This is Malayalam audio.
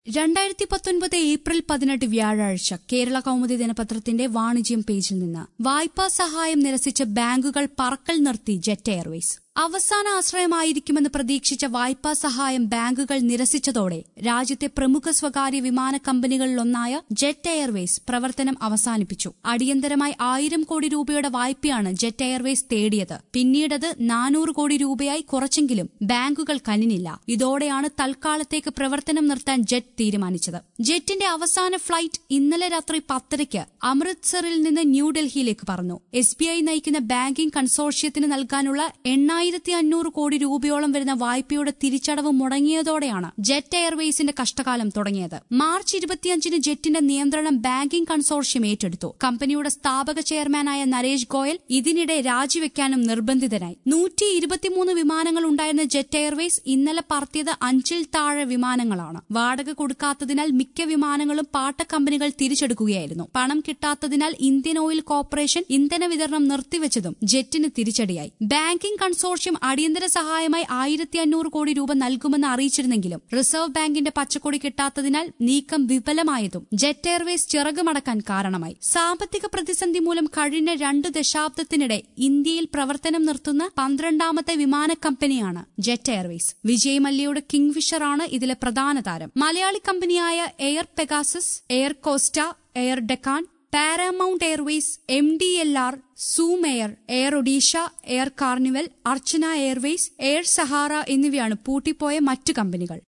രണ്ടായിരത്തി പത്തൊൻപത് ഏപ്രിൽ പതിനെട്ട് വ്യാഴാഴ്ച കേരള കൗമുദി ദിനപത്രത്തിന്റെ വാണിജ്യം പേജിൽ നിന്ന് വായ്പാ സഹായം നിരസിച്ച ബാങ്കുകൾ പറക്കൽ നിർത്തി ജെറ്റ് എയർവേസ് അവസാന ആശ്രയമായിരിക്കുമെന്ന് പ്രതീക്ഷിച്ച വായ്പാ സഹായം ബാങ്കുകൾ നിരസിച്ചതോടെ രാജ്യത്തെ പ്രമുഖ സ്വകാര്യ വിമാന കമ്പനികളിലൊന്നായ ജെറ്റ് എയർവേസ് പ്രവർത്തനം അവസാനിപ്പിച്ചു അടിയന്തരമായി ആയിരം കോടി രൂപയുടെ വായ്പയാണ് ജെറ്റ് എയർവേസ് തേടിയത് പിന്നീടത് നാനൂറ് കോടി രൂപയായി കുറച്ചെങ്കിലും ബാങ്കുകൾ കനിനില്ല ഇതോടെയാണ് തൽക്കാലത്തേക്ക് പ്രവർത്തനം നിർത്താൻ ജെറ്റ് തീരുമാനിച്ചത് ജെറ്റിന്റെ അവസാന ഫ്ലൈറ്റ് ഇന്നലെ രാത്രി പത്തരയ്ക്ക് അമൃത്സറിൽ നിന്ന് ന്യൂഡൽഹിയിലേക്ക് പറന്നു എസ് ബി ഐ നയിക്കുന്ന ബാങ്കിംഗ് കൺസോർഷ്യത്തിന് നൽകാനുള്ള എണ്ണായിരത്തി അഞ്ഞൂറ് കോടി രൂപയോളം വരുന്ന വായ്പയുടെ തിരിച്ചടവ് മുടങ്ങിയതോടെയാണ് ജെറ്റ് എയർവേസിന്റെ കഷ്ടകാലം തുടങ്ങിയത് മാർച്ച് ഇരുപത്തിയഞ്ചിന് ജെറ്റിന്റെ നിയന്ത്രണം ബാങ്കിംഗ് കൺസോർഷ്യം ഏറ്റെടുത്തു കമ്പനിയുടെ സ്ഥാപക ചെയർമാനായ നരേഷ് ഗോയൽ ഇതിനിടെ രാജിവെക്കാനും നിർബന്ധിതനായി നൂറ്റി ഇരുപത്തിമൂന്ന് വിമാനങ്ങൾ ഉണ്ടായിരുന്ന ജെറ്റ് എയർവേസ് ഇന്നലെ പറത്തിയത് അഞ്ചിൽ താഴെ വിമാനങ്ങളാണ് വാടക കൊടുക്കാത്തതിനാൽ മിക്ക വിമാനങ്ങളും പാട്ട കമ്പനികൾ തിരിച്ചെടുക്കുകയായിരുന്നു പണം കിട്ടാത്തതിനാൽ ഇന്ത്യൻ ഓയിൽ കോർപ്പറേഷൻ ഇന്ധന വിതരണം നിർത്തിവെച്ചതും ജെറ്റിന് തിരിച്ചടിയായി ബാങ്കിംഗ് കൺസോർഷ്യം അടിയന്തര സഹായമായി ആയിരത്തി അഞ്ഞൂറ് കോടി രൂപ നൽകുമെന്ന് അറിയിച്ചിരുന്നെങ്കിലും റിസർവ് ബാങ്കിന്റെ പച്ചക്കൊടി കിട്ടാത്തതിനാൽ നീക്കം വിഫലമായതും ജെറ്റ് എയർവേസ് ചിറകുമടക്കാൻ കാരണമായി സാമ്പത്തിക പ്രതിസന്ധി മൂലം കഴിഞ്ഞ രണ്ടു ദശാബ്ദത്തിനിടെ ഇന്ത്യയിൽ പ്രവർത്തനം നിർത്തുന്ന പന്ത്രണ്ടാമത്തെ വിമാന കമ്പനിയാണ് ജെറ്റ് എയർവേസ് വിജയ് മല്യയുടെ കിങ്ഫിഷർ ആണ് ഇതിലെ പ്രധാന താരം മലയാളി കമ്പനിയായ Air Pegasus Air Costa Air Deccan Paramount Airways M D L R Zoom Air Air Odisha Air Carnival Archana Airways Air Sahara എന്നിവയാണ് പൂട്ടിപ്പോയ മറ്റു കമ്പനികൾ